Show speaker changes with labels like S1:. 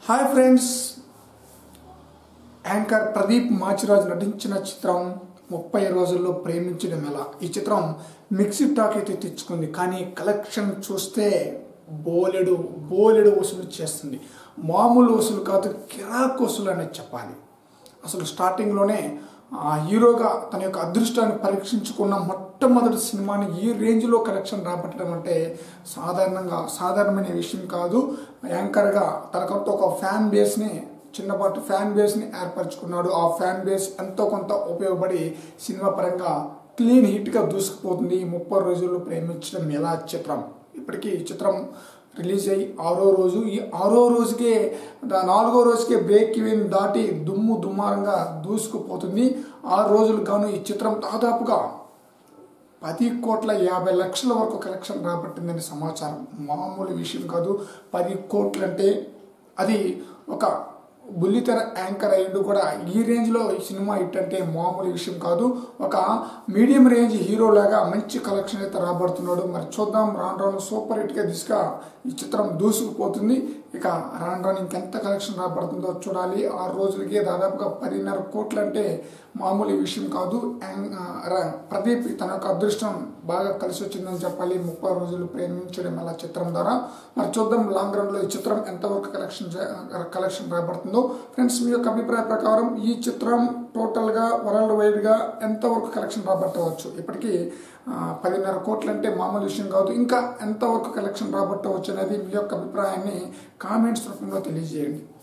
S1: hi friends anchor Pradeep Machiraju నటించిన చిత్రం ముప్పై రోజుల్లో ప్రేమించడం ఎలా ఈ చిత్రం మిక్స్డ్ టాక్ అయితే తెచ్చుకుంది కానీ కలెక్షన్ చూస్తే బోలెడు బోలెడు వసూలు చేస్తుంది మామూలు వసూలు కాదు కిరాక్ వసూలు అనేది చెప్పాలి అసలు స్టార్టింగ్లోనే ఆ హీరోగా తన యొక్క అదృష్టాన్ని పరీక్షించుకున్న మొట్టమొదటి సినిమాని ఈ రేంజ్లో కలెక్షన్ రాబట్టడం అంటే సాధారణంగా సాధారణమైన విషయం కాదు యాంకర్గా తనకంటూ ఒక ఫ్యాన్ బేస్ని చిన్నపాటి ఫ్యాన్ బేస్ని ఏర్పరచుకున్నాడు ఆ ఫ్యాన్ బేస్ ఎంతో కొంత ఉపయోగపడి సినిమా పరంగా క్లీన్ హిట్గా దూసుకుపోతుంది ఈ ముప్పై రోజుల్లో ప్రేమించడం ఎలా చిత్రం ఇప్పటికీ ఈ చిత్రం రిలీజ్ అయ్యి ఆరో రోజు ఈ ఆరో రోజుకే దా- నాలుగో రోజుకే బ్రేక్ ఈవెన్ దాటి దుమ్ము దుమ్మారంగా దూసుకుపోతుంది ఆరు రోజులు గాను ఈ చిత్రం దాదాపుగా పది కోట్ల యాభై లక్షల వరకు కలెక్షన్ రాబట్టిందని సమాచారం మామూలు విషయం కాదు పది కోట్లు అంటే అది ఒక బుల్లితెర యాంకర్ అయ్యిండు కూడా ఈ రేంజ్లో ఈ సినిమా హిట్ అంటే మామూలు విషయం కాదు ఒక మీడియం రేంజ్ హీరో లాగా మంచి కలెక్షన్ అయితే రాబడుతున్నాడు మరి చూద్దాం రాను రాను సూపర్ హిట్గా దిశగా ఈ చిత్రం దూసుకుపోతుంది ఇక రాను రాను ఇంకెంత కలెక్షన్ రాబడుతుందో చూడాలి ఆరు రోజులకే దాదాపుగా పదిన్నర కోట్లు అంటే మామూలు విషయం కాదు యాంగ్- ఆ, ర- ప్రదీప్ తన యొక్క అదృష్టం బాగా కలిసి వచ్చిందని చెప్పాలి ముప్పై రోజులు ప్రేమించడం అలా చిత్రం ద్వారా మరి చూద్దాం లాంగ్ రన్ లో ఈ చిత్రం ఎంతవరకు కలెక్షన్ చే- కలెక్షన్ రాబడుతుందో ఫ్రెండ్స్ మీ యొక్క అభిప్రాయ ప్రకారం ఈ చిత్రం టోటల్ గా వరల్డ్ వైడ్ గా ఎంతవరకు కలెక్షన్ రాబట్టవచ్చు ఇప్పటికీ ఆ, పదిన్నర కోట్లు అంటే మామూలు విషయం కాదు ఇంకా ఎంతవరకు కలెక్షన్ రాబట్టవచ్చు అనేది మీ యొక్క అభిప్రాయాన్ని కామెంట్స్ రూపంలో తెలియజేయండి